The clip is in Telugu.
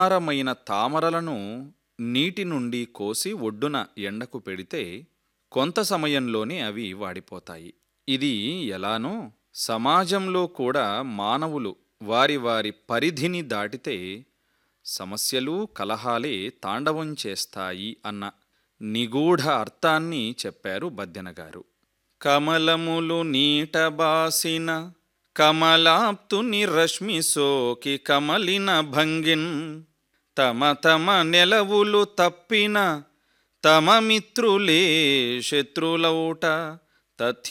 సుకుమారమైన తామరలను నీటి నుండి కోసి ఒడ్డున ఎండకు పెడితే కొంత సమయంలోనే అవి వాడిపోతాయి ఇది ఎలానో సమాజంలో కూడా మానవులు వారి వారి పరిధిని దాటితే సమస్యలు కలహాలే తాండవం చేస్తాయి అన్న నిగూఢ అర్థాన్ని చెప్పారు బద్దెన గారు కమలములు నీటబాసిన కమలాప్తుని రశ్మి సోకి కమలిన భంగిన్ తమ తమ నెలవులు తప్పిన తమ మిత్రులే శత్రులౌట తథ్య